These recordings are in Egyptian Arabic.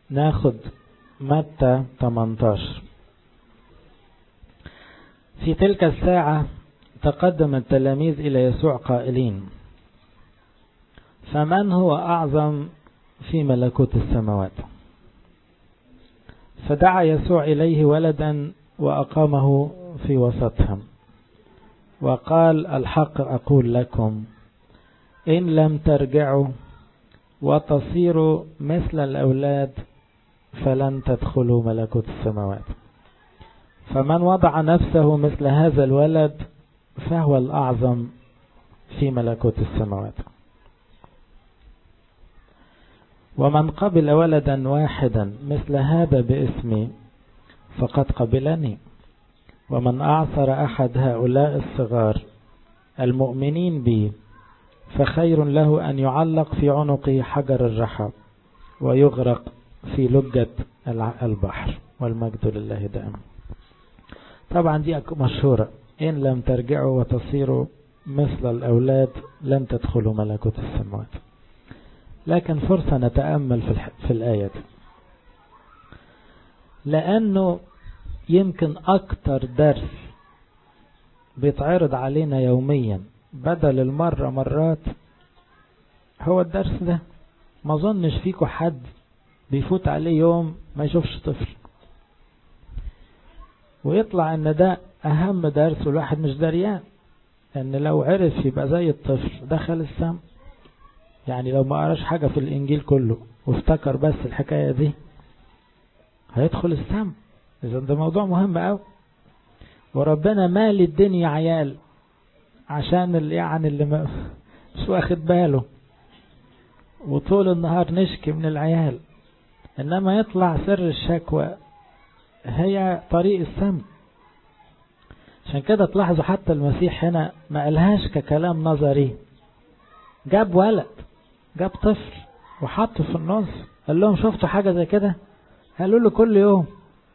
ناخد متى 18 في تلك الساعة تقدم التلاميذ إلى يسوع قائلين فمن هو أعظم في ملكوت السماوات فدعا يسوع إليه ولدا وأقامه في وسطهم وقال الحق أقول لكم إن لم ترجعوا وتصيروا مثل الأولاد فلن تدخلوا ملكوت السماوات فمن وضع نفسه مثل هذا الولد فهو الأعظم في ملكوت السماوات ومن قبل ولدا واحدا مثل هذا باسمي فقد قبلني ومن أعثر أحد هؤلاء الصغار المؤمنين بي فخير له أن يعلق في عنقه حجر الرحى ويغرق في لجة البحر والمجد لله دائما طبعا دي مشهورة إن لم ترجعوا وتصيروا مثل الأولاد لن تدخلوا ملكوت السماوات لكن فرصة نتأمل في, في الآية دي لأنه يمكن أكتر درس بيتعرض علينا يوميا بدل المرة مرات هو الدرس ده ما ظنش فيكو حد بيفوت عليه يوم ما يشوفش طفل ويطلع ان ده اهم درس والواحد مش دريان ان لو عرف يبقى زي الطفل دخل السم يعني لو ما قراش حاجة في الانجيل كله وافتكر بس الحكاية دي هيدخل السم اذا ده موضوع مهم قوي وربنا مال الدنيا عيال عشان اللي يعني اللي ما مش واخد باله وطول النهار نشكي من العيال انما يطلع سر الشكوى هي طريق السم عشان كده تلاحظوا حتى المسيح هنا ما قالهاش ككلام نظري جاب ولد جاب طفل وحطه في النص قال لهم شفتوا حاجة زي كده قالوا له كل يوم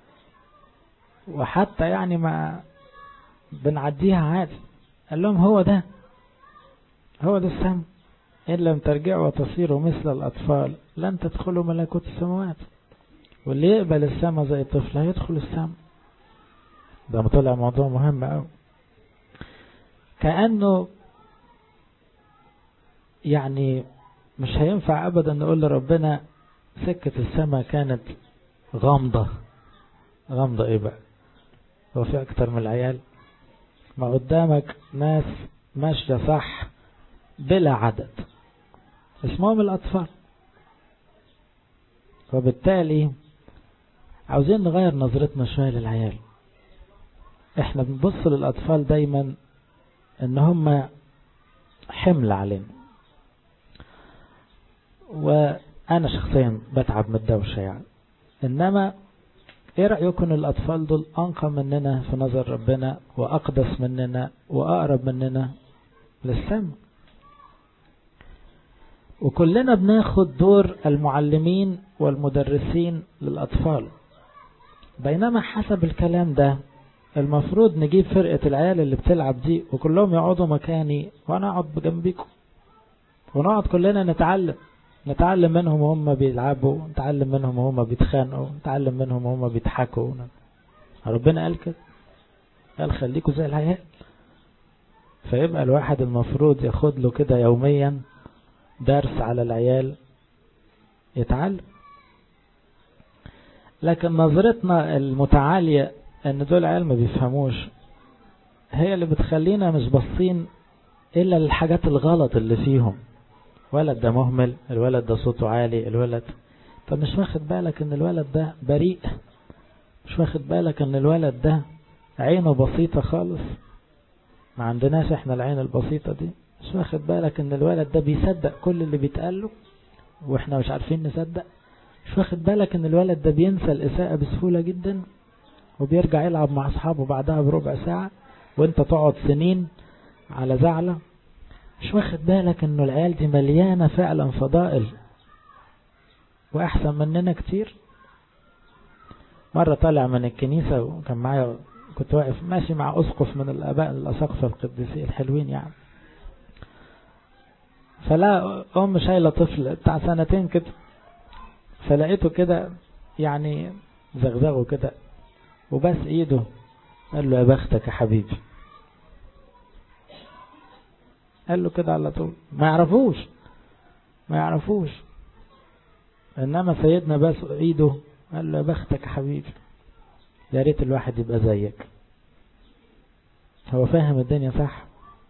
وحتى يعني ما بنعديها عادي قال لهم هو ده هو ده السم إن لم ترجعوا وتصيروا مثل الأطفال لن تدخلوا ملكوت السماوات واللي يقبل السما زي الطفل هيدخل السما ده طلع موضوع مهم قوي كأنه يعني مش هينفع أبدا نقول لربنا سكة السما كانت غامضة غامضة ايه بقى هو في اكتر من العيال ما قدامك ناس ماشية صح بلا عدد اسمهم الأطفال وبالتالي عاوزين نغير نظرتنا شوية للعيال احنا بنبص للأطفال دايما ان هم حمل علينا وانا شخصيا بتعب من الدوشة يعني انما ايه رأيكم الاطفال دول انقى مننا في نظر ربنا واقدس مننا واقرب مننا للسماء وكلنا بناخد دور المعلمين والمدرسين للأطفال بينما حسب الكلام ده المفروض نجيب فرقة العيال اللي بتلعب دي وكلهم يقعدوا مكاني وانا اقعد بجنبكم ونقعد كلنا نتعلم نتعلم منهم وهم بيلعبوا نتعلم منهم وهم بيتخانقوا نتعلم منهم وهم بيضحكوا ربنا قال كده قال خليكوا زي العيال فيبقى الواحد المفروض ياخد له كده يوميا درس على العيال يتعلم لكن نظرتنا المتعالية ان دول عيال ما بيفهموش هي اللي بتخلينا مش باصين الا للحاجات الغلط اللي فيهم ولد ده مهمل الولد ده صوته عالي الولد طب مش واخد بالك ان الولد ده بريء مش واخد بالك ان الولد ده عينه بسيطة خالص ما عندناش احنا العين البسيطة دي مش واخد بالك ان الولد ده بيصدق كل اللي بيتقاله واحنا مش عارفين نصدق مش واخد بالك ان الولد ده بينسى الاساءة بسهولة جدا وبيرجع يلعب مع اصحابه بعدها بربع ساعة وانت تقعد سنين على زعلة مش واخد بالك انه العيال دي مليانة فعلا فضائل واحسن مننا كتير مرة طالع من الكنيسة وكان معايا كنت واقف ماشي مع اسقف من الاباء الاساقفة القديسين الحلوين يعني فلا ام شايلة طفل بتاع سنتين كده فلقيته كده يعني زغزغه كده وبس ايده قال له يا بختك يا حبيبي قال له كده على طول ما يعرفوش ما يعرفوش انما سيدنا بس ايده قال له يا بختك يا حبيبي يا ريت الواحد يبقى زيك هو فاهم الدنيا صح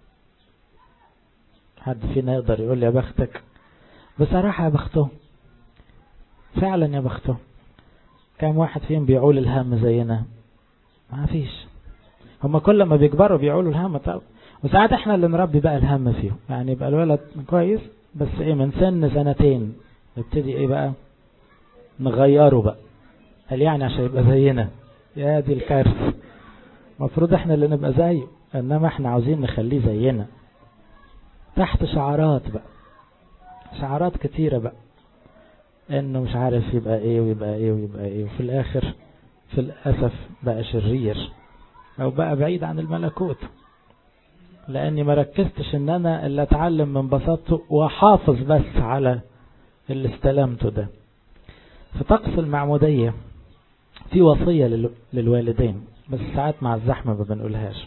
حد فينا يقدر يقول يا بختك بصراحة يا بخته فعلا يا بخته كم واحد فيهم بيعول الهم زينا ما فيش هما كل ما بيكبروا بيعولوا الهم طب وساعات احنا اللي نربي بقى الهم فيهم يعني يبقى الولد كويس بس ايه من سن سنتين نبتدي ايه بقى نغيره بقى قال يعني عشان يبقى زينا يا دي الكارثة المفروض احنا اللي نبقى زيه انما احنا عاوزين نخليه زينا تحت شعارات بقى شعارات كتيرة بقى انه مش عارف يبقى ايه ويبقى ايه ويبقى ايه وفي الاخر في الاسف بقى شرير او بقى بعيد عن الملكوت لاني ما ركزتش ان انا اللي اتعلم من بساطته واحافظ بس على اللي استلمته ده في طقس المعمودية في وصية للوالدين بس ساعات مع الزحمة ما بنقولهاش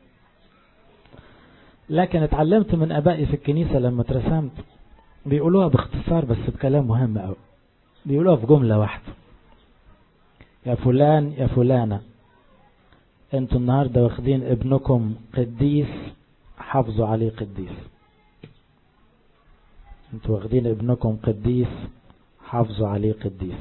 لكن اتعلمت من ابائي في الكنيسة لما اترسمت بيقولوها باختصار بس بكلام مهم قوي بيقولوها في جملة واحدة يا فلان يا فلانة انتوا النهاردة واخدين ابنكم قديس حافظوا عليه قديس انتوا واخدين ابنكم قديس حافظوا عليه قديس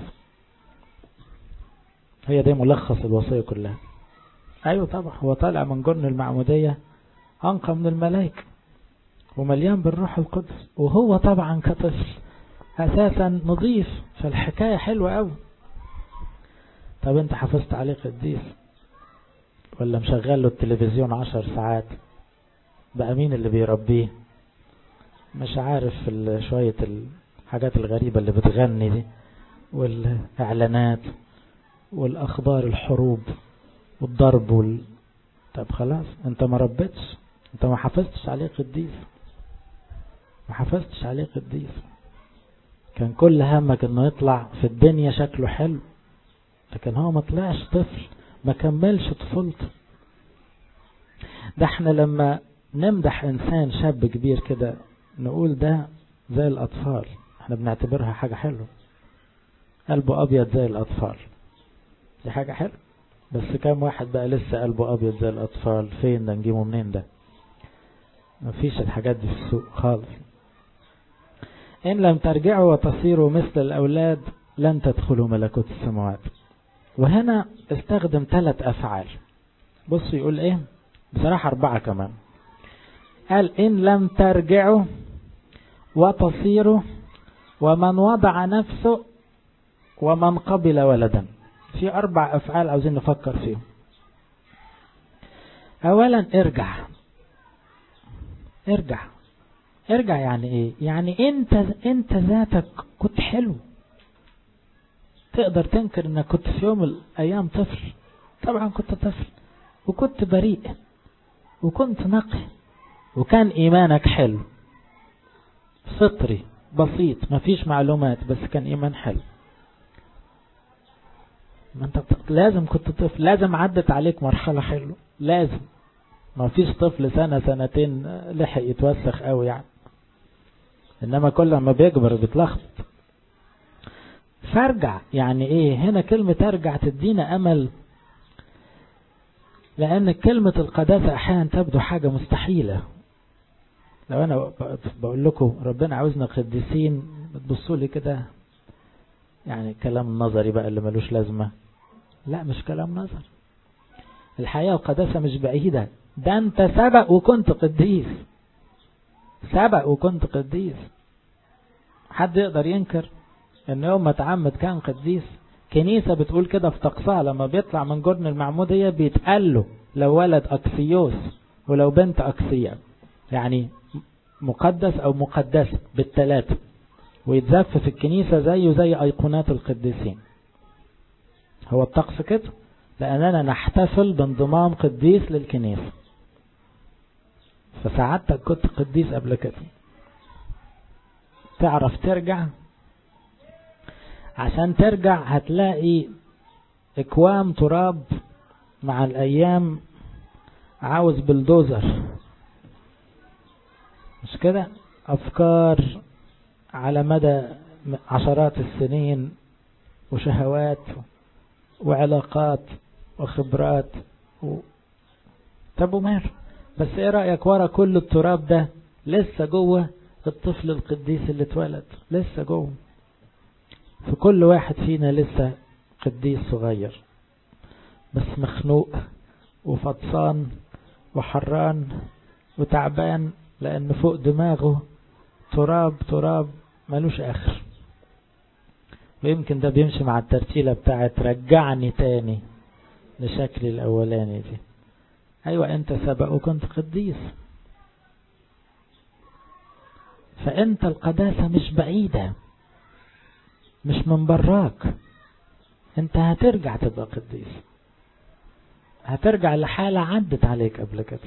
هي دي ملخص الوصية كلها ايوه طبعا هو طالع من جرن المعمودية انقى من الملائكة ومليان بالروح القدس وهو طبعا كطفل اساسا نظيف فالحكاية حلوة قوي طب انت حافظت عليه قديس ولا مشغل له التلفزيون عشر ساعات بقى مين اللي بيربيه مش عارف شوية الحاجات الغريبة اللي بتغني دي والاعلانات والاخبار الحروب والضرب وال... طب خلاص انت ما ربيتش انت ما حافظتش عليه قديس ما حافظتش عليه قديس كان كل همك انه يطلع في الدنيا شكله حلو لكن هو ما طلعش طفل ما كملش طفولته ده احنا لما نمدح انسان شاب كبير كده نقول ده زي الاطفال احنا بنعتبرها حاجة حلوة قلبه ابيض زي الاطفال دي حاجة حلوة بس كام واحد بقى لسه قلبه ابيض زي الاطفال فين ده نجيبه منين ده مفيش الحاجات دي في السوق خالص إن لم ترجعوا وتصيروا مثل الأولاد لن تدخلوا ملكوت السماوات وهنا استخدم ثلاث أفعال بصوا يقول إيه بصراحة أربعة كمان قال إن لم ترجعوا وتصيروا ومن وضع نفسه ومن قبل ولدا في أربع أفعال عاوزين نفكر فيهم أولا ارجع ارجع ارجع يعني ايه يعني انت انت ذاتك كنت حلو تقدر تنكر انك كنت في يوم من الايام طفل طبعا كنت طفل وكنت بريء وكنت نقي وكان ايمانك حلو فطري بسيط ما فيش معلومات بس كان ايمان حلو ما انت لازم كنت طفل لازم عدت عليك مرحلة حلوة لازم ما فيش طفل سنة سنتين لحق يتوسخ قوي يعني انما كل ما بيكبر بيتلخبط فارجع يعني ايه هنا كلمة ارجع تدينا امل لان كلمة القداسة احيانا تبدو حاجة مستحيلة لو انا بقول لكم ربنا عاوزنا قديسين بتبصوا لي كده يعني كلام نظري بقى اللي ملوش لازمة لا مش كلام نظري الحقيقة القداسة مش بعيدة ده انت سبق وكنت قديس سبق وكنت قديس حد يقدر ينكر ان يوم ما تعمد كان قديس كنيسة بتقول كده في طقسها لما بيطلع من جرن المعمودية بيتقال له لو ولد أكسيوس ولو بنت أكسية يعني مقدس أو مقدسة بالثلاثة ويتزف في الكنيسة زيه زي أيقونات القديسين هو الطقس كده لأننا نحتفل بانضمام قديس للكنيسة فسعادتك كنت قديس قبل كده تعرف ترجع عشان ترجع هتلاقي اكوام تراب مع الايام عاوز بلدوزر مش كده افكار على مدى عشرات السنين وشهوات وعلاقات وخبرات و... طب وماله بس ايه رأيك ورا كل التراب ده لسه جوه الطفل القديس اللي اتولد لسه جوه في كل واحد فينا لسه قديس صغير بس مخنوق وفطسان وحران وتعبان لأن فوق دماغه تراب تراب ملوش آخر ويمكن ده بيمشي مع الترتيلة بتاعت رجعني تاني لشكلي الأولاني دي أيوة أنت سبق وكنت قديس فأنت القداسة مش بعيدة مش من براك أنت هترجع تبقى قديس هترجع لحالة عدت عليك قبل كده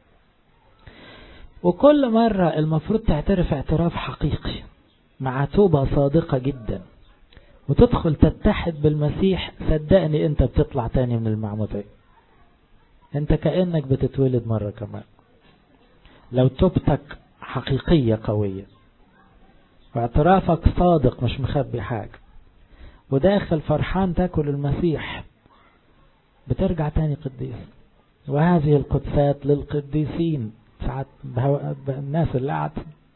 وكل مرة المفروض تعترف اعتراف حقيقي مع توبة صادقة جدا وتدخل تتحد بالمسيح صدقني انت بتطلع تاني من المعمودية انت كأنك بتتولد مرة كمان لو توبتك حقيقية قوية واعترافك صادق مش مخبي حاجة وداخل فرحان تاكل المسيح بترجع تاني قديس وهذه القدسات للقديسين ساعات الناس اللي قعدت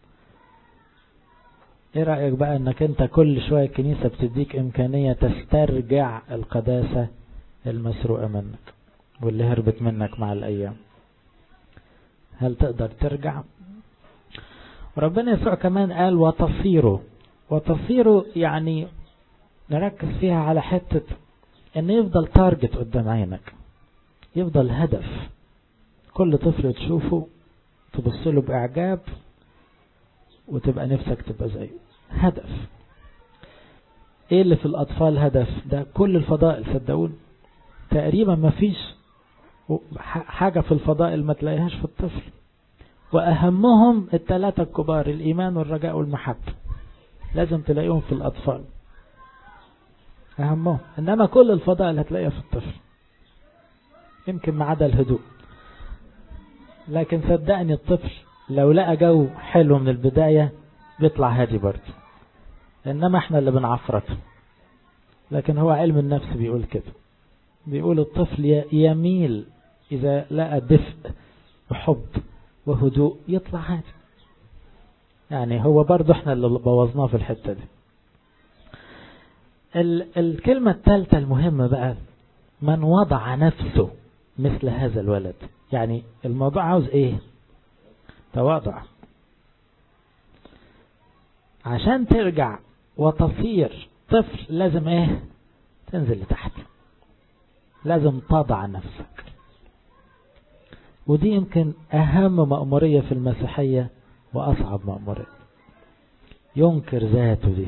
ايه رأيك بقى انك انت كل شوية الكنيسة بتديك امكانية تسترجع القداسة المسروقة منك واللي هربت منك مع الايام هل تقدر ترجع ربنا يسوع كمان قال وتصيروا وتصيروا يعني نركز فيها على حتة ان يفضل تارجت قدام عينك يفضل هدف كل طفل تشوفه تبص له بإعجاب وتبقى نفسك تبقى زيه هدف ايه اللي في الأطفال هدف ده كل الفضائل صدقون تقريبا ما فيش حاجة في الفضائل ما تلاقيهاش في الطفل وأهمهم الثلاثة الكبار الإيمان والرجاء والمحبة لازم تلاقيهم في الأطفال أهمهم إنما كل الفضائل هتلاقيها في الطفل يمكن ما عدا الهدوء لكن صدقني الطفل لو لقى جو حلو من البداية بيطلع هادي برضه إنما احنا اللي بنعفرته لكن هو علم النفس بيقول كده بيقول الطفل يميل إذا لقى دفء وحب وهدوء يطلع هادي يعني هو برضه احنا اللي بوظناه في الحتة دي الكلمة الثالثة المهمة بقى من وضع نفسه مثل هذا الولد يعني الموضوع عاوز ايه تواضع عشان ترجع وتصير طفل لازم ايه تنزل لتحت لازم تضع نفسك ودي يمكن اهم مأمورية في المسيحية واصعب مأمورية ينكر ذاته دي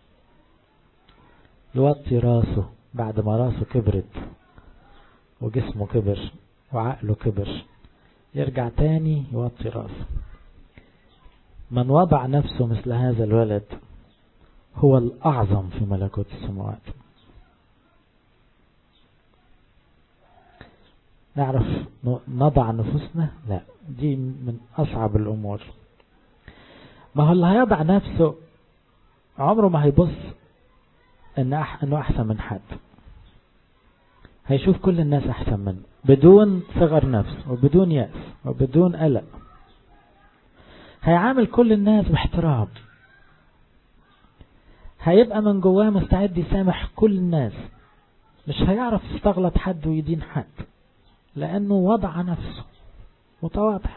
يوطي راسه بعد ما راسه كبرت وجسمه كبر وعقله كبر يرجع تاني يوطي راسه من وضع نفسه مثل هذا الولد هو الأعظم في ملكوت السماوات نعرف نضع نفوسنا لا دي من أصعب الأمور ما هو اللي هيضع نفسه عمره ما هيبص إن أح إنه أحسن من حد هيشوف كل الناس أحسن منه بدون صغر نفس وبدون يأس وبدون قلق هيعامل كل الناس باحترام هيبقى من جواه مستعد يسامح كل الناس مش هيعرف يستغلط حد ويدين حد لأنه وضع نفسه متواضع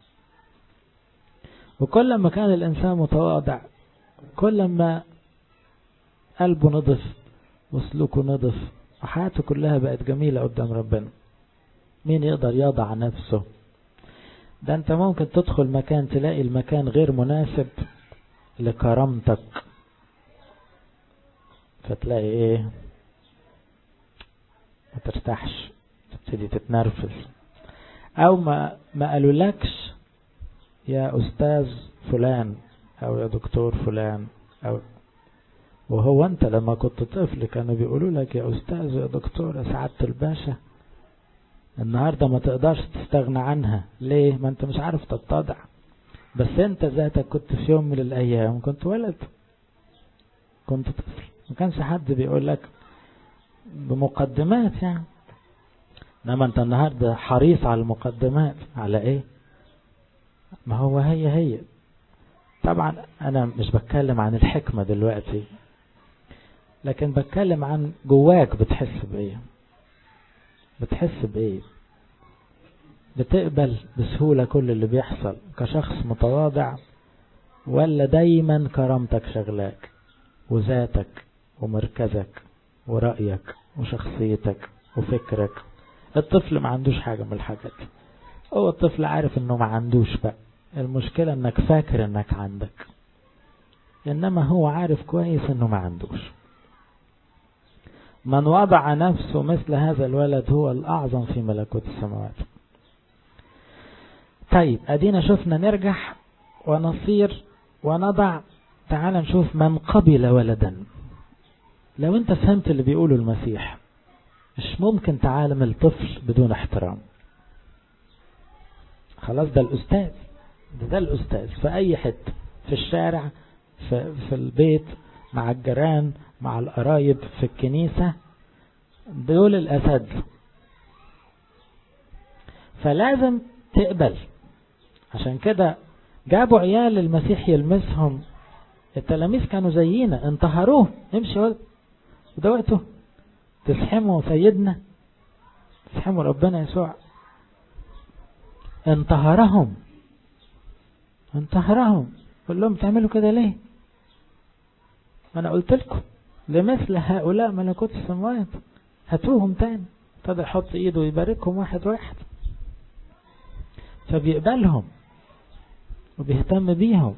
وكل ما كان الإنسان متواضع كل ما قلبه نضف وسلوكه نضف وحياته كلها بقت جميلة قدام ربنا مين يقدر يضع نفسه ده انت ممكن تدخل مكان تلاقي المكان غير مناسب لكرامتك فتلاقي ايه ما ترتاحش تبتدي تتنرفز او ما ما قالولكش يا استاذ فلان او يا دكتور فلان او وهو انت لما كنت طفل كانوا بيقولوا لك يا استاذ يا دكتور يا سعادة الباشا النهاردة ما تقدرش تستغنى عنها ليه ما انت مش عارف تتضع بس انت ذاتك كنت في يوم من الايام كنت ولد كنت طفل ما كانش حد بيقول لك بمقدمات يعني انما انت النهاردة حريص على المقدمات على ايه ما هو هي هي طبعا انا مش بتكلم عن الحكمة دلوقتي لكن بتكلم عن جواك بتحس بايه بتحس بايه بتقبل بسهولة كل اللي بيحصل كشخص متواضع ولا دايما كرامتك شغلاك وذاتك ومركزك ورأيك وشخصيتك وفكرك الطفل ما عندوش حاجة من الحاجات هو الطفل عارف انه ما عندوش بقى المشكلة انك فاكر انك عندك انما هو عارف كويس انه ما عندوش من وضع نفسه مثل هذا الولد هو الأعظم في ملكوت السماوات طيب أدينا شفنا نرجح ونصير ونضع تعال نشوف من قبل ولدا لو انت فهمت اللي بيقوله المسيح مش ممكن تعالم الطفل بدون احترام خلاص ده الأستاذ ده, ده الأستاذ في أي حتة في الشارع في, في البيت مع الجيران مع القرايب في الكنيسة دول الأساتذة فلازم تقبل عشان كده جابوا عيال المسيح يلمسهم التلاميذ كانوا زينا انتهروه امشي ولد وده وقته تسحموا سيدنا تسحموا ربنا يسوع انتهرهم انتهرهم قول لهم تعملوا كده ليه انا قلت لكم لمثل هؤلاء ملكوت السماوات هاتوهم تاني ابتدى يحط ايده ويباركهم واحد واحد فبيقبلهم وبيهتم بيهم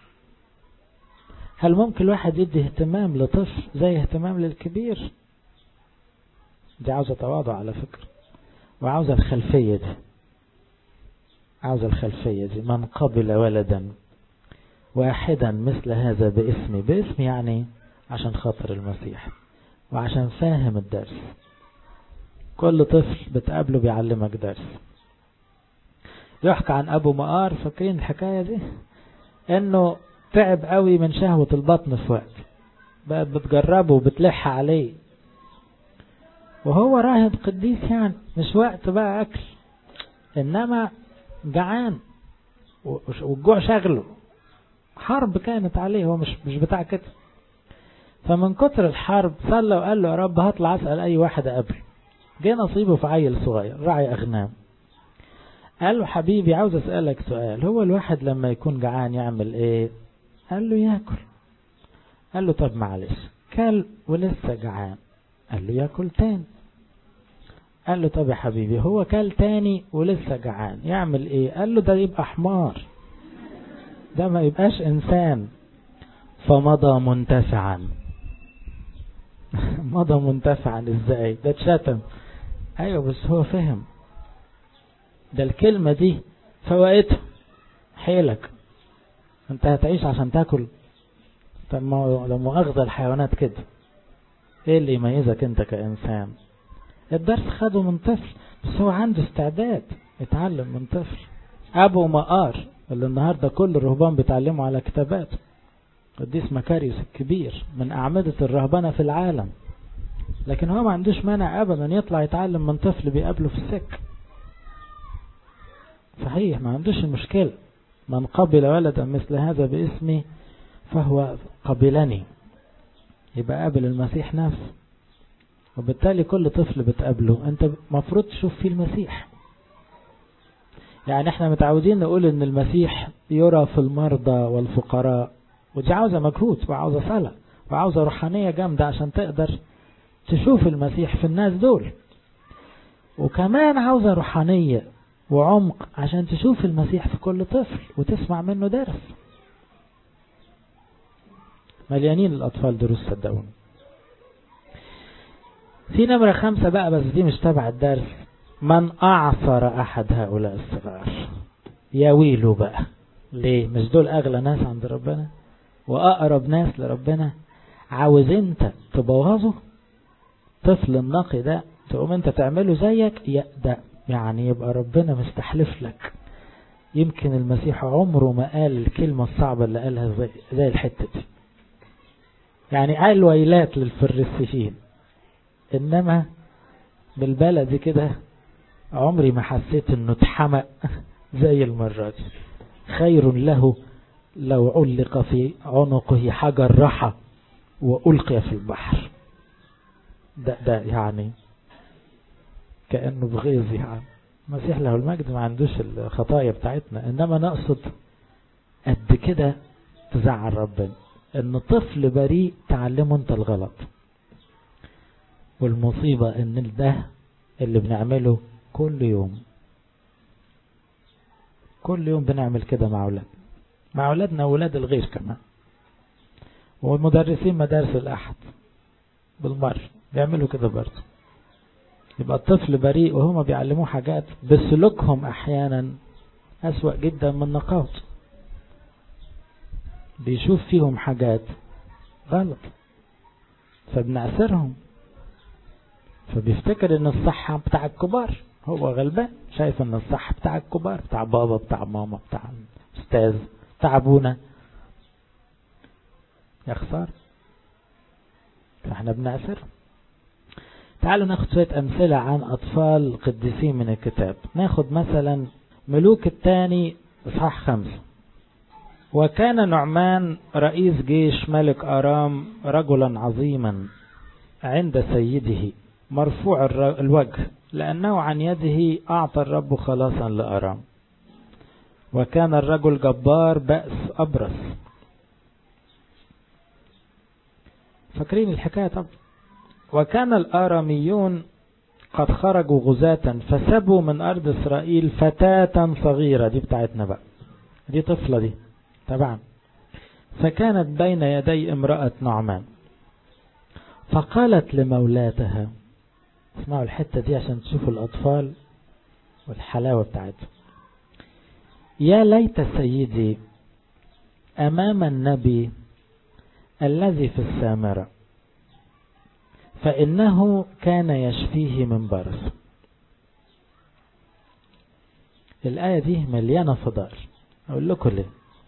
هل ممكن الواحد يدي اهتمام لطفل زي اهتمام للكبير دي عاوزة تواضع على فكرة وعاوزة الخلفية دي عاوزة الخلفية دي من قبل ولدا واحدا مثل هذا باسمي باسم يعني عشان خاطر المسيح وعشان فاهم الدرس كل طفل بتقابله بيعلمك درس يحكى عن ابو مقار فاكرين الحكاية دي انه تعب قوي من شهوة البطن في وقت بقت بتجربه وبتلح عليه وهو راهب قديس يعني مش وقت بقى اكل انما جعان والجوع شغله حرب كانت عليه هو مش مش بتاع كده فمن كتر الحرب صلى وقال له يا رب هطلع اسال اي واحد قبل جه نصيبه في عيل صغير راعي اغنام قال له حبيبي عاوز اسالك سؤال هو الواحد لما يكون جعان يعمل ايه قال له ياكل قال له طب معلش كل ولسه جعان قال له ياكل تاني قال له طب يا حبيبي هو كل تاني ولسه جعان يعمل ايه قال له ده يبقى حمار ده ما يبقاش انسان فمضى منتفعا مضى منتفعا ازاي ده اتشتم ايوه بس هو فهم ده الكلمة دي فوائته حيلك انت هتعيش عشان تاكل طب ما لو مؤاخذة الحيوانات كده ايه اللي يميزك انت كإنسان الدرس خده من طفل بس هو عنده استعداد يتعلم من طفل ابو مقار اللي النهاردة كل الرهبان بيتعلموا على كتاباته قديس مكاريوس الكبير من أعمدة الرهبنة في العالم لكن هو ما عندوش مانع أبدا يطلع يتعلم من طفل بيقابله في السك صحيح ما عندوش المشكلة من قبل ولدا مثل هذا باسمي فهو قبلني يبقى قابل المسيح نفسه وبالتالي كل طفل بتقابله انت مفروض تشوف فيه المسيح يعني احنا متعودين نقول ان المسيح يرى في المرضى والفقراء ودي عاوزة مجهود وعاوزة صلاة وعاوزة روحانية جامدة عشان تقدر تشوف المسيح في الناس دول وكمان عاوزة روحانية وعمق عشان تشوف المسيح في كل طفل وتسمع منه درس مليانين الأطفال دروس صدقوني في نمرة خمسة بقى بس دي مش تبع الدرس من أعثر أحد هؤلاء الصغار يا ويله بقى ليه مش دول أغلى ناس عند ربنا وأقرب ناس لربنا عاوز انت تبوظه طفل النقي ده تقوم انت تعمله زيك يا ده يعني يبقى ربنا مستحلف لك يمكن المسيح عمره ما قال الكلمة الصعبة اللي قالها زي, زي الحتة دي يعني قال ويلات للفريسيين انما بالبلدي كده عمري ما حسيت انه اتحمق زي المرة دي خير له لو علق في عنقه حجر رحى وألقي في البحر ده, ده يعني كأنه بغيظ يعني المسيح له المجد ما عندوش الخطايا بتاعتنا إنما نقصد قد كده تزعل ربنا إن طفل بريء تعلمه أنت الغلط والمصيبة إن ده اللي بنعمله كل يوم كل يوم بنعمل كده مع أولادنا مع أولادنا وأولاد الغير كمان ومدرسين مدارس الأحد بالمر بيعملوا كده برضه يبقى الطفل بريء وهما بيعلموه حاجات بسلوكهم أحيانا أسوأ جدا من نقاط بيشوف فيهم حاجات غلط فبنأثرهم فبيفتكر ان الصحة بتاع الكبار هو غلبان شايف ان الصح بتاع الكبار بتاع بابا بتاع ماما بتاع استاذ بتاع ابونا يا خسارة فاحنا بنعثر تعالوا ناخد شوية امثلة عن اطفال قديسين من الكتاب ناخد مثلا ملوك الثاني اصحاح خمسة وكان نعمان رئيس جيش ملك ارام رجلا عظيما عند سيده مرفوع الوجه لأنه عن يده أعطى الرب خلاصا لأرام وكان الرجل جبار بأس أبرص فاكرين الحكاية طب وكان الآراميون قد خرجوا غزاة فسبوا من أرض إسرائيل فتاة صغيرة دي بتاعتنا بقى دي طفلة دي طبعا فكانت بين يدي امرأة نعمان فقالت لمولاتها اسمعوا الحتة دي عشان تشوفوا الأطفال والحلاوة بتاعتهم يا ليت سيدي أمام النبي الذي في السامرة فإنه كان يشفيه من برص الآية دي مليانة فضائل أقول لكم ليه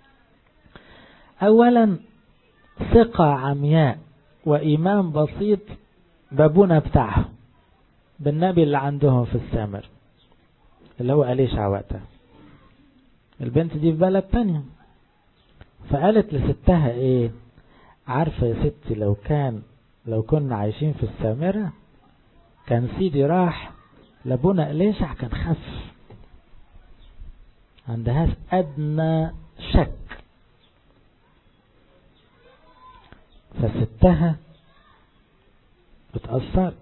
أولا ثقة عمياء وإيمان بسيط بابونا بتاعهم بالنبي اللي عندهم في السامر اللي هو أليشع وقتها البنت دي في بلد تانية فقالت لستها ايه عارفة يا ستي لو كان لو كنا عايشين في السامرة كان سيدي راح لابونا أليشع كان خف عندهاش أدنى شك فستها اتأثرت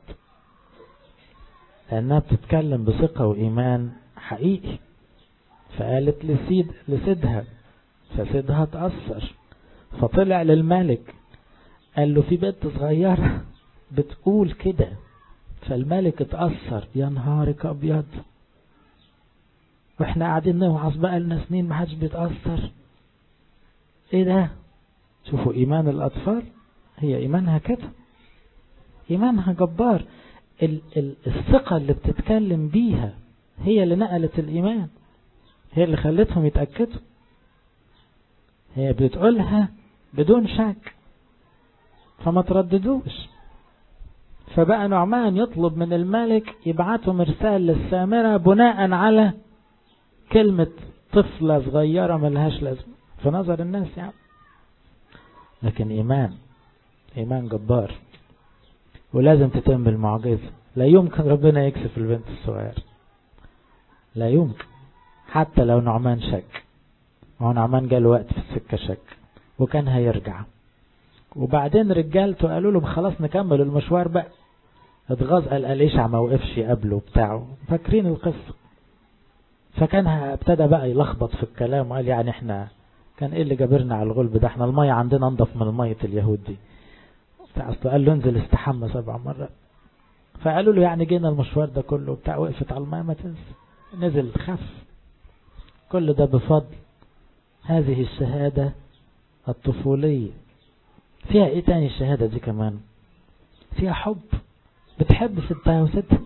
لأنها بتتكلم بثقة وإيمان حقيقي فقالت لسيد لسيدها فسيدها اتأثر فطلع للملك قال له في بنت صغيرة بتقول كده فالملك اتأثر يا نهارك أبيض واحنا قاعدين نوعظ بقى لنا سنين ما حدش بيتأثر ايه ده شوفوا ايمان الاطفال هي ايمانها كده ايمانها جبار ال ال الثقة اللي بتتكلم بيها هي اللي نقلت الايمان هي اللي خلتهم يتأكدوا هي بتقولها بدون شك فما ترددوش فبقى نعمان يطلب من الملك يبعته مرسال للسامرة بناء على كلمة طفلة صغيرة ملهاش لازمة في نظر الناس يعني لكن إيمان إيمان جبار ولازم تتم المعجزة لا يمكن ربنا يكسف البنت الصغيرة لا يمكن حتى لو نعمان شك هو نعمان جاله وقت في السكة شك وكان هيرجع وبعدين رجالته قالوا له خلاص نكمل المشوار بقى اتغاظ قال أليشع ما وقفش قبله بتاعه فاكرين القصة فكان ابتدى بقى يلخبط في الكلام وقال يعني احنا كان ايه اللي جابرنا على الغلب ده احنا المية عندنا انضف من مية اليهود دي اصله قال له انزل استحمى سبع مرات فقالوا له يعني جينا المشوار ده كله بتاع وقفت على المية ما تنسى نزل خف كل ده بفضل هذه الشهادة الطفولية فيها ايه تاني الشهادة دي كمان فيها حب بتحب ستها وستها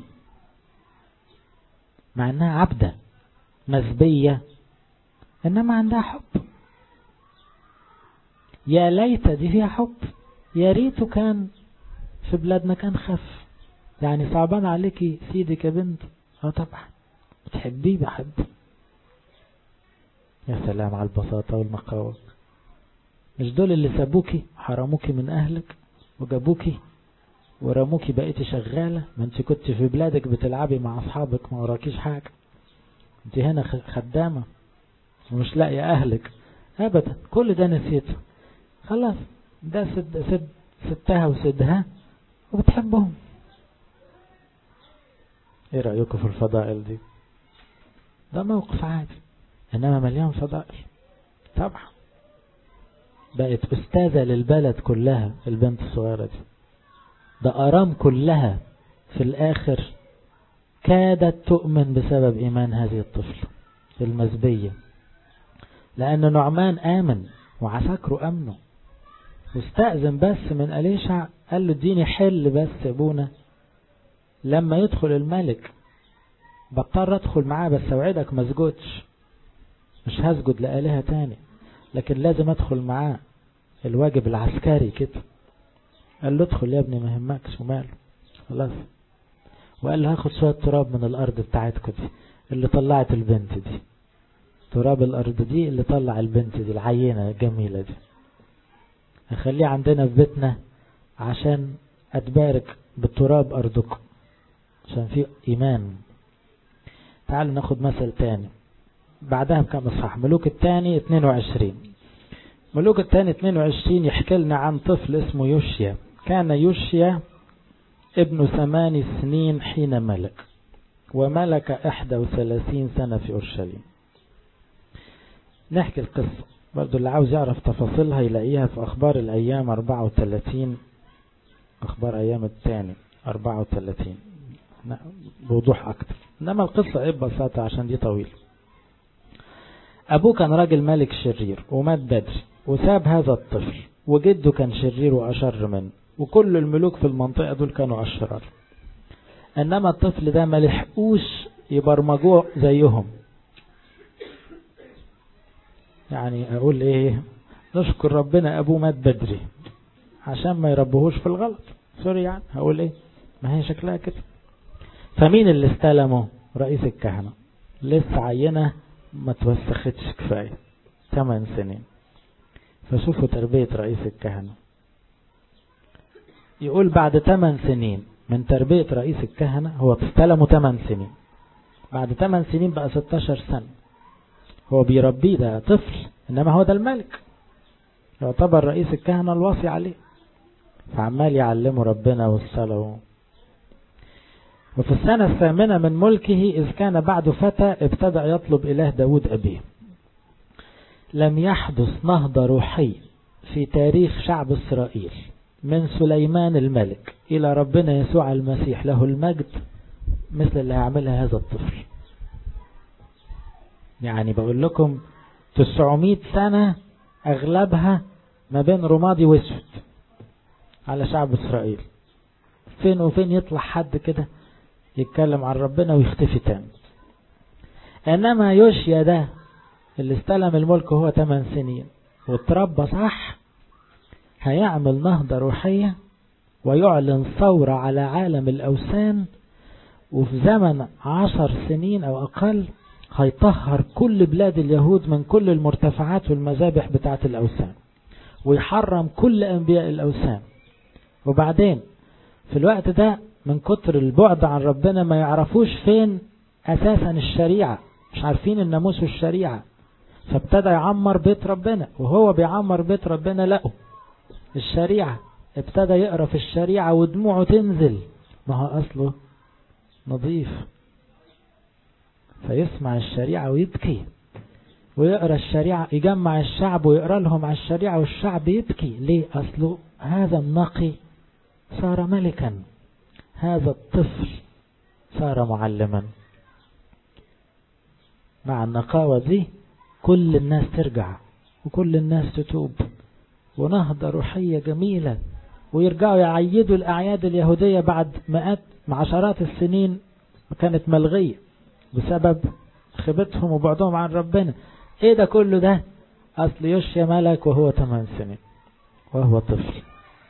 مع انها عبدة مسبية انما عندها حب يا ليت دي فيها حب يا ريته كان في بلادنا كان خف يعني صعبان عليكي سيدك يا بنت اه طبعا بتحبيه بحب يا سلام على البساطة والنقاوة مش دول اللي سابوكي حرموكي من اهلك وجابوكي ورموكي بقيتي شغالة ما انت كنت في بلادك بتلعبي مع اصحابك ما وراكيش حاجة انت هنا خدامة ومش لاقية اهلك ابدا كل ده نسيته خلاص ده سد سد ستها وسدها وبتحبهم ايه رأيكم في الفضائل دي ده موقف عادي انما مليان فضائل طبعا بقت استاذة للبلد كلها البنت الصغيرة دي ده ارام كلها في الاخر كادت تؤمن بسبب ايمان هذه الطفل المزبية لان نعمان امن وعساكره امنه واستأذن بس من أليشع قال له اديني حل بس يا ابونا لما يدخل الملك بضطر ادخل معاه بس اوعدك ما اسجدش مش هسجد لآلهة تاني لكن لازم ادخل معاه الواجب العسكري كده قال له ادخل يا ابني ما يهمكش وماله خلاص وقال له هاخد شوية تراب من الارض بتاعتكم دي اللي طلعت البنت دي تراب الارض دي اللي طلع البنت دي العينة الجميلة دي اخليه عندنا في بيتنا عشان اتبارك بالتراب ارضكم عشان في ايمان تعالوا ناخد مثل تاني بعدها بكم اصحاح ملوك الثاني 22 ملوك الثاني 22 يحكي لنا عن طفل اسمه يوشيا كان يوشيا ابن ثمان سنين حين ملك وملك 31 سنة في أورشليم نحكي القصة برضو اللي عاوز يعرف تفاصيلها يلاقيها في أخبار الأيام 34 أخبار أيام الثاني 34 بوضوح أكتر إنما القصة إيه ببساطة عشان دي طويلة أبوه كان راجل ملك شرير ومات بدري وساب هذا الطفل وجده كان شرير وأشر منه وكل الملوك في المنطقة دول كانوا أشرار إنما الطفل ده ملحقوش يبرمجوه زيهم يعني أقول إيه نشكر ربنا أبوه مات بدري عشان ما يربهوش في الغلط سوري يعني هقول إيه ما هي شكلها كده فمين اللي استلمه رئيس الكهنة لسه عينة ما توسختش كفاية 8 سنين فشوفوا تربية رئيس الكهنة يقول بعد 8 سنين من تربية رئيس الكهنة هو استلمه 8 سنين بعد 8 سنين بقى 16 سنة هو بيربيه ده طفل انما هو ده الملك يعتبر رئيس الكهنة الوصي عليه فعمال يعلمه ربنا والصلاة وفي السنة الثامنة من ملكه إذ كان بعد فتى ابتدأ يطلب إله داود أبيه لم يحدث نهضة روحي في تاريخ شعب إسرائيل من سليمان الملك إلى ربنا يسوع المسيح له المجد مثل اللي هيعملها هذا الطفل يعني بقول لكم 900 سنة أغلبها ما بين رمادي واسود على شعب إسرائيل فين وفين يطلع حد كده يتكلم عن ربنا ويختفي تاني انما يوشيا ده اللي استلم الملك هو 8 سنين واتربى صح هيعمل نهضة روحية ويعلن ثورة على عالم الأوثان وفي زمن عشر سنين أو أقل هيطهر كل بلاد اليهود من كل المرتفعات والمذابح بتاعت الأوثان ويحرم كل أنبياء الأوثان وبعدين في الوقت ده من كتر البعد عن ربنا ما يعرفوش فين أساسا الشريعة مش عارفين الناموس والشريعة فابتدى يعمر بيت ربنا وهو بيعمر بيت ربنا لقوا الشريعة ابتدى يقرأ في الشريعة ودموعه تنزل ما هو أصله نظيف فيسمع الشريعة ويبكي ويقرأ الشريعة يجمع الشعب ويقرأ لهم على الشريعة والشعب يبكي ليه أصله هذا النقي صار ملكا هذا الطفل صار معلما مع النقاوة دي كل الناس ترجع وكل الناس تتوب ونهضة روحية جميلة ويرجعوا يعيدوا الأعياد اليهودية بعد مئات عشرات السنين كانت ملغية بسبب خيبتهم وبعدهم عن ربنا ايه ده كله ده اصل يوشيا ملك وهو 8 سنين وهو طفل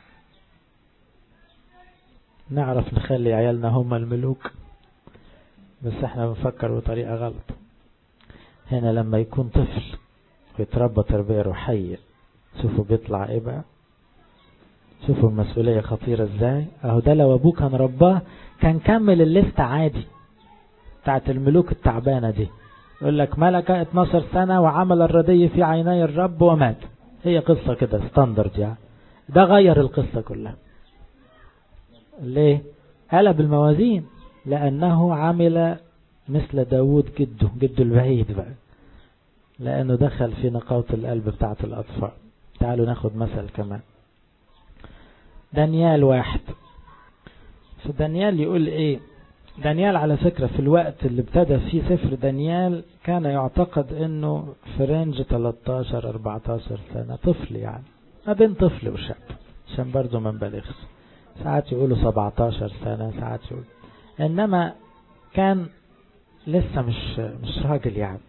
نعرف نخلي عيالنا هم الملوك بس احنا بنفكر بطريقة غلط هنا لما يكون طفل ويتربى تربية روحية شوفوا بيطلع ايه بقى شوفوا المسؤولية خطيرة ازاي اهو ده لو ابوه كان رباه كان كمل الليستة عادي بتاعت الملوك التعبانة دي يقول لك ملك 12 سنة وعمل الردي في عيني الرب ومات هي قصة كده ستاندرد يعني ده غير القصة كلها ليه قلب الموازين لأنه عمل مثل داود جده جده البعيد بقى لأنه دخل في نقاوة القلب بتاعت الأطفال تعالوا ناخد مثل كمان دانيال واحد في دانيال يقول ايه دانيال على فكرة في الوقت اللي ابتدى فيه سفر دانيال كان يعتقد انه في رينج 13 14 سنة طفل يعني ما بين طفل وشاب عشان برضه ما نبالغش ساعات يقولوا 17 سنة ساعات يقولوا انما كان لسه مش مش راجل يعني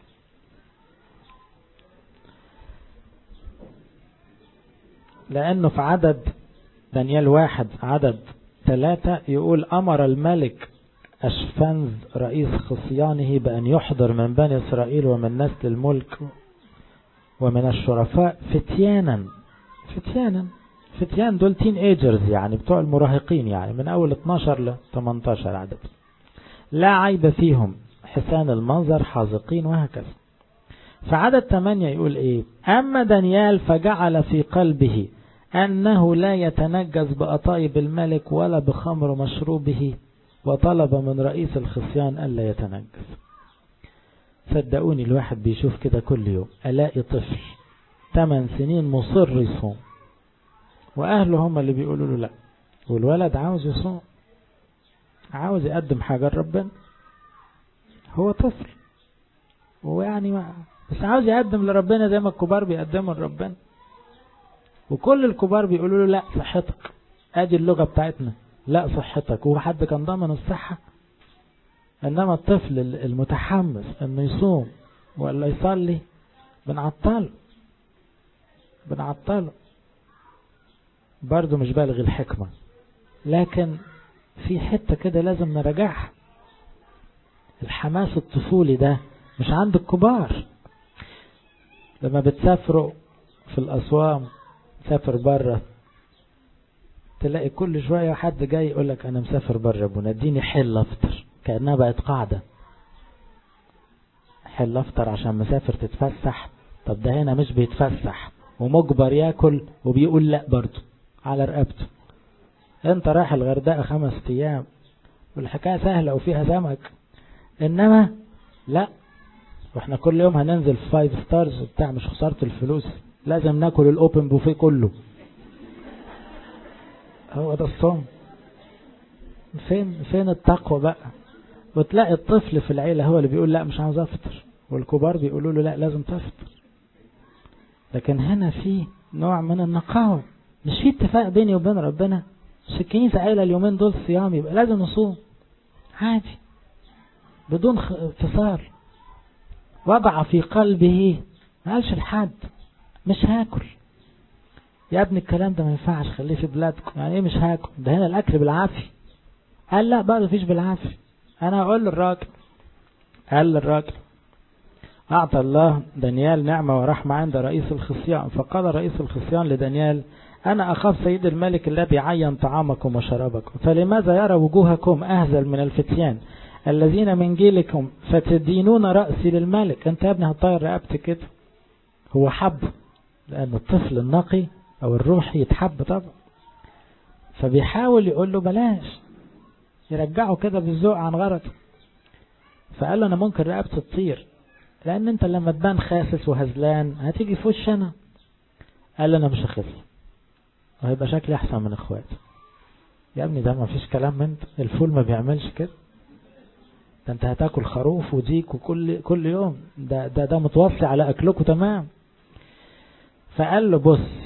لانه في عدد دانيال واحد عدد ثلاثة يقول أمر الملك أشفنز رئيس خصيانه بأن يحضر من بني إسرائيل ومن نسل الملك ومن الشرفاء فتيانا فتيانا فتيان دول تين ايجرز يعني بتوع المراهقين يعني من أول 12 ل 18 عدد لا عيب فيهم حسان المنظر حاذقين وهكذا فعدد 8 يقول ايه أما دانيال فجعل في قلبه أنه لا يتنجس بأطايب الملك ولا بخمر مشروبه وطلب من رئيس الخصيان ألا يتنجس صدقوني الواحد بيشوف كده كل يوم ألاقي طفل 8 سنين مصر يصوم وأهله هم اللي بيقولوا له لا والولد عاوز يصوم عاوز يقدم حاجة لربنا هو طفل ويعني ما بس عاوز يقدم لربنا زي ما الكبار بيقدموا لربنا وكل الكبار بيقولوا له لا صحتك ادي اللغة بتاعتنا لا صحتك هو حد كان ضامن الصحة انما الطفل المتحمس انه يصوم ولا يصلي بنعطله بنعطله برضه مش بالغ الحكمة لكن في حتة كده لازم نراجعها الحماس الطفولي ده مش عند الكبار لما بتسافروا في الأسوام سافر بره تلاقي كل شوية حد جاي يقول لك أنا مسافر بره ابونا اديني حل أفطر كأنها بقت قاعدة حل أفطر عشان مسافر تتفسح طب ده هنا مش بيتفسح ومجبر ياكل وبيقول لا برضه على رقبته انت رايح الغردقة خمس ايام والحكاية سهلة وفيها سمك انما لا واحنا كل يوم هننزل في فايف ستارز وبتاع مش خسارة الفلوس لازم ناكل الاوبن بوفيه كله هو ده الصوم فين فين التقوى بقى وتلاقي الطفل في العيلة هو اللي بيقول لا مش عاوز افطر والكبار بيقولوا له لا لازم تفطر لكن هنا في نوع من النقاوة مش في اتفاق بيني وبين ربنا مش الكنيسة قايلة اليومين دول صيام يبقى لازم نصوم عادي بدون انفصال وضع في قلبه ما قالش لحد مش هاكل يا ابني الكلام ده ما ينفعش خليه في بلادكم يعني ايه مش هاكل ده هنا الاكل بالعافية قال لا بقى مفيش بالعافية انا هقول للراجل قال للراجل أعطى الله دانيال نعمة ورحمة عند رئيس الخصيان فقال رئيس الخصيان لدانيال أنا أخاف سيد الملك الذي عين طعامكم وشرابكم فلماذا يرى وجوهكم أهزل من الفتيان الذين من جيلكم فتدينون رأسي للملك أنت يا ابني هتطير رقبتي كده هو حب لأن الطفل النقي أو الروحي يتحب طبعا فبيحاول يقول له بلاش يرجعه كده بالذوق عن غرض فقال له أنا ممكن رقبتي تطير لأن أنت لما تبان خاسس وهزلان هتيجي في وش أنا قال له أنا مش هخس وهيبقى شكلي أحسن من إخواتي يا ابني ده ما فيش كلام من الفول ما بيعملش كده ده انت هتاكل خروف وديك وكل كل يوم ده ده ده متوصي على اكلكم تمام فقال له بص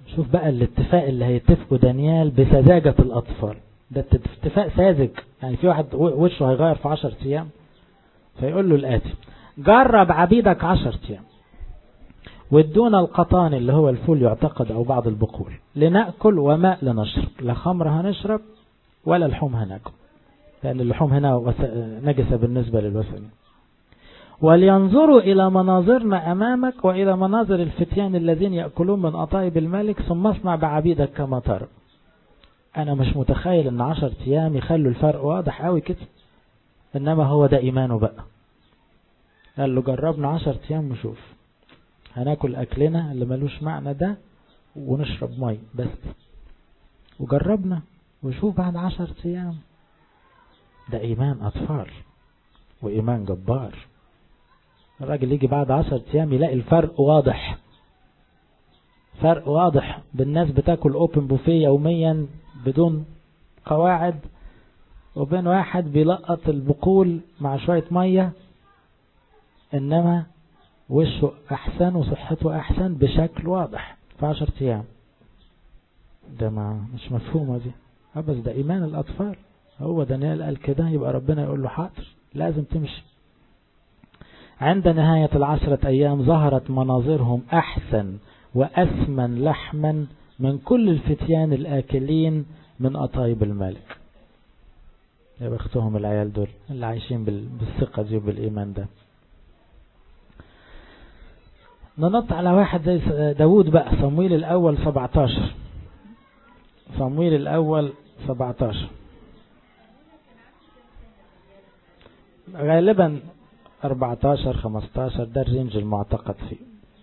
شوف بقى الاتفاق اللي هيتفقوا دانيال بسذاجة الأطفال ده اتفاق ساذج يعني في واحد وشه هيغير في عشر أيام فيقول له الآتي جرب عبيدك عشر أيام وادونا القطان اللي هو الفول يعتقد أو بعض البقول لنأكل وماء لنشرب لا خمر هنشرب ولا لحوم هناكل لأن اللحوم هنا نجسة بالنسبة للوثنين ولينظروا إلى مناظرنا أمامك وإلى مناظر الفتيان الذين يأكلون من أطايب الملك ثم اصنع بعبيدك كما ترى أنا مش متخيل أن عشر أيام يخلوا الفرق واضح قوي كده إنما هو ده إيمانه بقى قال له جربنا عشر أيام نشوف هناكل أكلنا اللي ملوش معنى ده ونشرب مي بس وجربنا وشوف بعد عشر أيام ده إيمان أطفال وإيمان جبار الراجل يجي بعد عشر أيام يلاقي الفرق واضح فرق واضح بالناس بتاكل اوبن بوفيه يوميا بدون قواعد وبين واحد بيلقط البقول مع شوية مية انما وشه احسن وصحته احسن بشكل واضح في عشر ايام ده ما مش مفهومة دي بس ده ايمان الاطفال هو دانيال قال كده يبقى ربنا يقول له حاضر لازم تمشي عند نهاية العشرة أيام ظهرت مناظرهم أحسن وأثمن لحما من كل الفتيان الآكلين من أطايب الملك يا بختهم العيال دول اللي عايشين بالثقة دي وبالإيمان ده ننط على واحد زي داود بقى صمويل الأول 17 صمويل الأول 17 غالبا 14 15 ده الرينج المعتقد فيه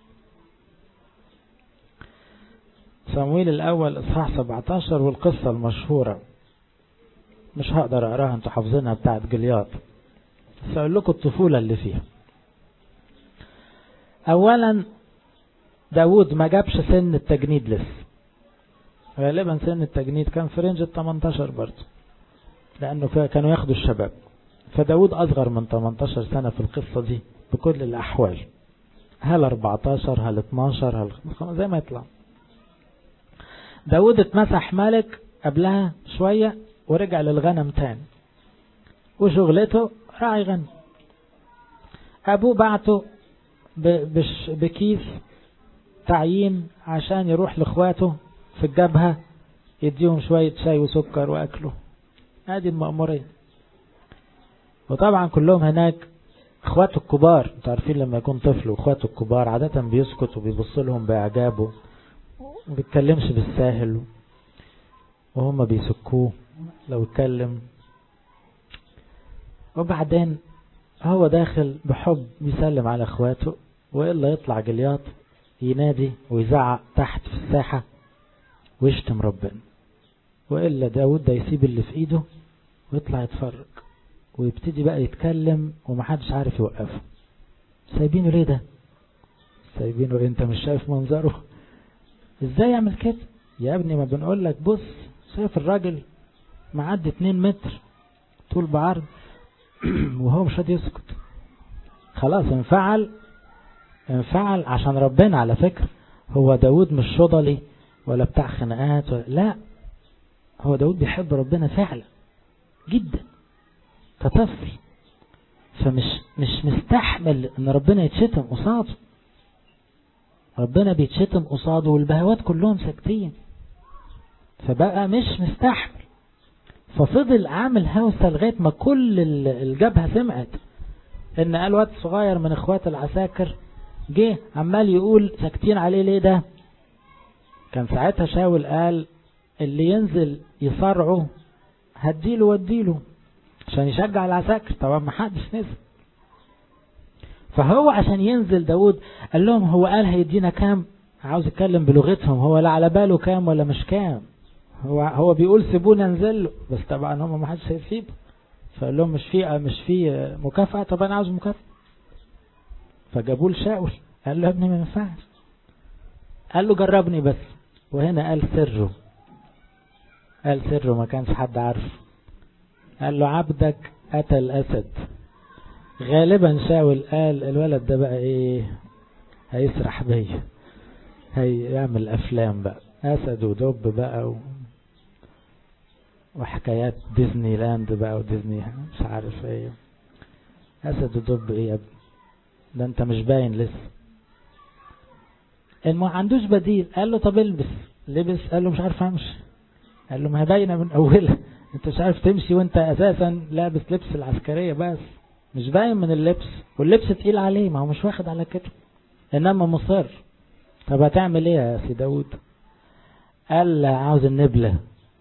صمويل الأول إصحاح 17 والقصة المشهورة مش هقدر أقراها انتوا حافظينها بتاعت جلياط بس أقول لكم الطفولة اللي فيها أولا داود ما جابش سن التجنيد لسه غالبا سن التجنيد كان في رينج ال 18 برضه لأنه كانوا ياخدوا الشباب فداود أصغر من 18 سنة في القصة دي بكل الأحوال هل 14 هل 12 هل زي ما يطلع داود اتمسح ملك قبلها شوية ورجع للغنم تاني وشغلته راعي غنم أبوه بعته بكيس تعيين عشان يروح لاخواته في الجبهة يديهم شوية شاي وسكر وأكله هذه المأمورية وطبعا كلهم هناك اخواته الكبار انتوا عارفين لما يكون طفل واخواته الكبار عادة بيسكت وبيبص لهم بإعجابه ما بيتكلمش بالساهل وهم بيسكوه لو اتكلم وبعدين هو داخل بحب بيسلم على اخواته وإلا يطلع جلياط ينادي ويزعق تحت في الساحة ويشتم ربنا وإلا داود ده يسيب اللي في ايده ويطلع يتفرج ويبتدي بقى يتكلم ومحدش عارف يوقفه سايبينه ليه ده سايبينه انت مش شايف منظره ازاي يعمل كده يا ابني ما بنقول لك بص شايف الراجل معدي 2 متر طول بعرض وهو مش راضي يسكت خلاص انفعل انفعل عشان ربنا على فكرة هو داود مش شضلي ولا بتاع خناقات ولا لا هو داود بيحب ربنا فعلا جدا كطفل فمش مش مستحمل ان ربنا يتشتم قصاده ربنا بيتشتم قصاده والبهوات كلهم ساكتين فبقى مش مستحمل ففضل عامل هوسة لغاية ما كل الجبهة سمعت ان قال واد صغير من اخوات العساكر جه عمال يقول ساكتين عليه ليه ده كان ساعتها شاول قال اللي ينزل يصارعه هديله وديله عشان يشجع العساكر طبعا ما حدش نزل فهو عشان ينزل داود قال لهم هو قال هيدينا كام عاوز يتكلم بلغتهم هو لا على باله كام ولا مش كام هو هو بيقول سيبونا ننزل بس طبعا هم ما حدش هيسيب فقال لهم مش في مش في مكافأة طب انا عاوز مكافأة فجابوا لشاول قال له يا ابني ما ينفعش قال له جربني بس وهنا قال سره قال سره ما كانش حد عارفه قال له عبدك أتى الأسد غالبا شاول قال الولد ده بقى ايه هيسرح بيا هيعمل أفلام بقى أسد ودب بقى و... وحكايات ديزني لاند بقى وديزني مش عارف ايه أسد ودب ايه يا ابني ده انت مش باين لسه ما عندوش بديل قال له طب البس لبس قال له مش عارف امشي قال له ما هي باينه من اولها انت مش عارف تمشي وانت اساسا لابس لبس العسكريه بس مش باين من اللبس واللبس تقيل عليه ما هو مش واخد على كده انما مصر طب هتعمل ايه يا سي داود قال عاوز النبله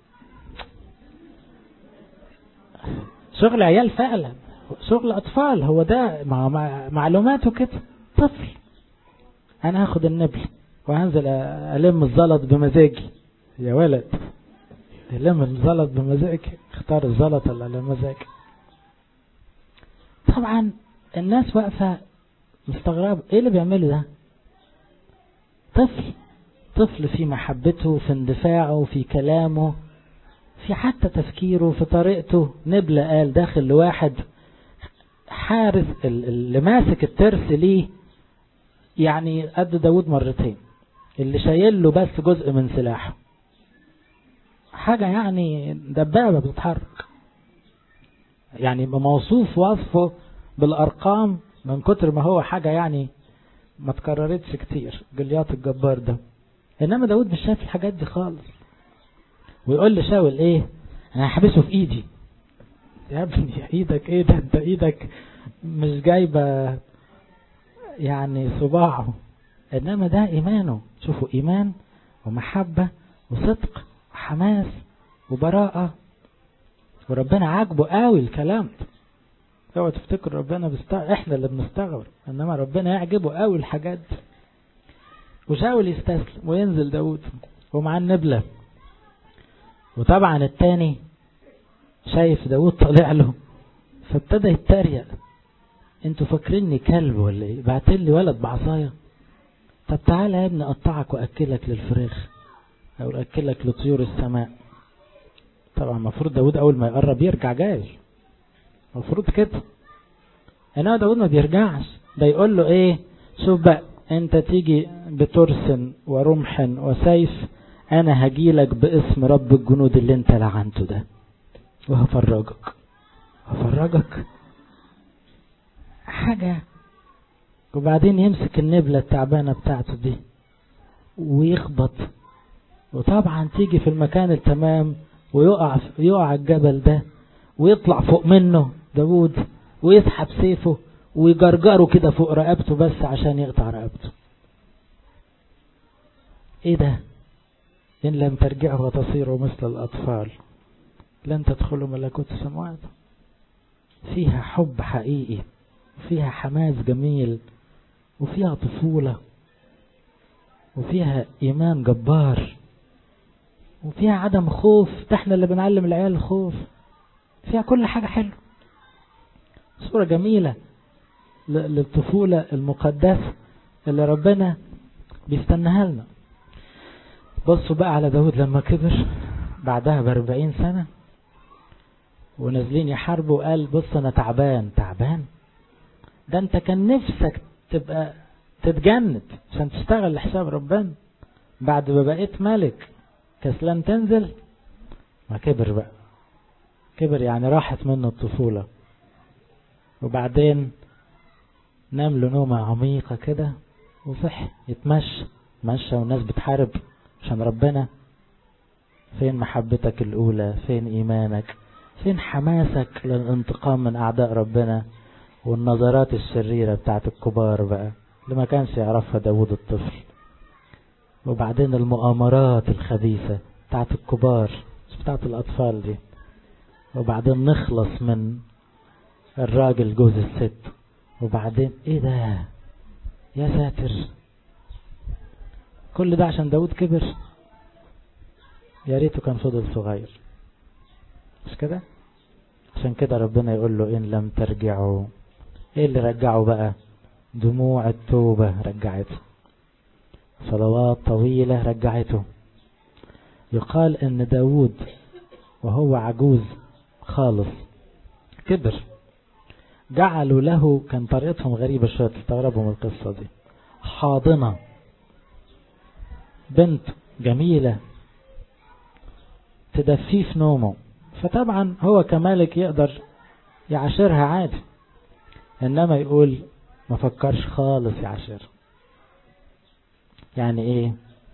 شغل عيال فعلا شغل اطفال هو ده مع معلوماته كده طفل انا هاخد النبل وهنزل الم الزلط بمزاجي يا ولد الم الزلط بمزاجي اختار الزلط اللي على مزاجي طبعا الناس واقفة مستغربة ايه اللي بيعمله ده طفل طفل في محبته في اندفاعه في كلامه في حتى تفكيره في طريقته نبلة قال داخل لواحد حارس اللي ماسك الترس ليه يعني قد داود مرتين اللي شايل له بس جزء من سلاحه حاجة يعني دبابة بتتحرك يعني موصوف وصفه بالأرقام من كتر ما هو حاجة يعني ما تكررتش كتير جليات الجبار ده إنما داود مش شايف الحاجات دي خالص ويقول لشاول إيه أنا هحبسه في إيدي يا ابني إيدك إيه ده أنت إيدك مش جايبة يعني صباعه إنما ده إيمانه شوفوا إيمان ومحبة وصدق وحماس وبراءة وربنا عاجبه قوي الكلام ده اوعوا تفتكر ربنا بيستغرب احنا اللي بنستغرب انما ربنا يعجبه قوي الحاجات دي وشاول يستسلم وينزل داود ومعاه النبلة وطبعا التاني شايف داود طالع له فابتدى يتريق انتوا فاكريني كلب ولا ايه بعتلي ولد بعصايه طب تعالى يا ابني اقطعك واكلك للفراخ او اكلك لطيور السماء طبعا المفروض داود اول ما يقرب يرجع جاي المفروض كده انما داود ما بيرجعش ده يقول له ايه شوف بقى انت تيجي بترس ورمح وسيف انا هجيلك باسم رب الجنود اللي انت لعنته ده وهفرجك هفرجك حاجة وبعدين يمسك النبلة التعبانة بتاعته دي ويخبط وطبعا تيجي في المكان التمام ويقع يقع الجبل ده ويطلع فوق منه داود ويسحب سيفه ويجرجره كده فوق رقبته بس عشان يقطع رقبته ايه ده ان لم ترجعوا وتصيروا مثل الاطفال لن تدخلوا ملكوت السماوات فيها حب حقيقي وفيها حماس جميل وفيها طفولة وفيها إيمان جبار وفيها عدم خوف احنا اللي بنعلم العيال الخوف فيها كل حاجة حلوة صورة جميلة للطفولة المقدسة اللي ربنا بيستناها لنا بصوا بقى على داود لما كبر بعدها بأربعين سنة ونازلين يحاربوا وقال بص أنا تعبان تعبان ده أنت كان نفسك تبقى تتجند عشان تشتغل لحساب ربنا بعد ما بقيت ملك كسلان تنزل ما كبر بقى كبر يعني راحت منه الطفولة وبعدين نام له نومة عميقة كده وصح يتمشى مشى والناس بتحارب عشان ربنا فين محبتك الأولى فين إيمانك فين حماسك للانتقام من أعداء ربنا والنظرات الشريرة بتاعت الكبار بقى اللي ما كانش يعرفها داود الطفل وبعدين المؤامرات الخبيثة بتاعت الكبار مش بتاعت الأطفال دي وبعدين نخلص من الراجل جوز الست وبعدين ايه ده يا ساتر كل ده عشان داود كبر يا ريته كان فضل صغير مش كده عشان كده ربنا يقول له ان لم ترجعوا ايه اللي رجعه بقى دموع التوبة رجعته صلوات طويلة رجعته يقال ان داود وهو عجوز خالص كبر جعلوا له كان طريقتهم غريبة شوية تستغربوا من القصة دي حاضنة بنت جميلة تدفيه في نومه فطبعا هو كمالك يقدر يعاشرها عادي انما يقول ما فكرش خالص يعاشرها يعني ايه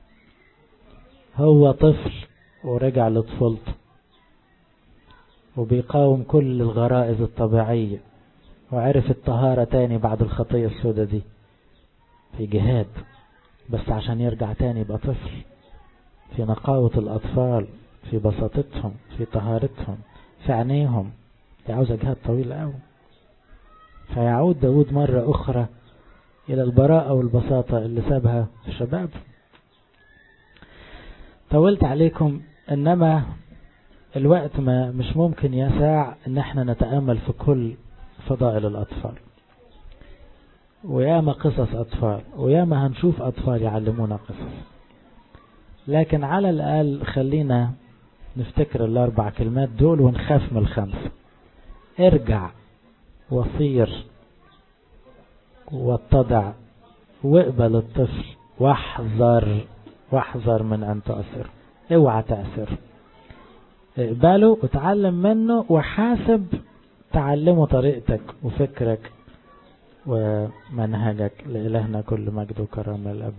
هو طفل ورجع لطفولته وبيقاوم كل الغرائز الطبيعية وعرف الطهارة تاني بعد الخطية السودة دي في جهاد بس عشان يرجع تاني يبقى طفل في نقاوة الأطفال في بساطتهم في طهارتهم في عينيهم دي عاوزة جهاد طويل قوي فيعود داود مرة أخرى إلى البراءة والبساطة اللي سابها في شباب طولت عليكم إنما الوقت ما مش ممكن يساع إن احنا نتأمل في كل فضائل الأطفال وياما قصص أطفال وياما هنشوف أطفال يعلمونا قصص لكن على الأقل خلينا نفتكر الأربع كلمات دول ونخاف من الخمسة ارجع وصير واتضع واقبل الطفل واحذر واحذر من أن تأثر اوعى تأثر اقبله وتعلم منه وحاسب تعلمه طريقتك وفكرك ومنهجك لإلهنا كل مجد وكرامة الأب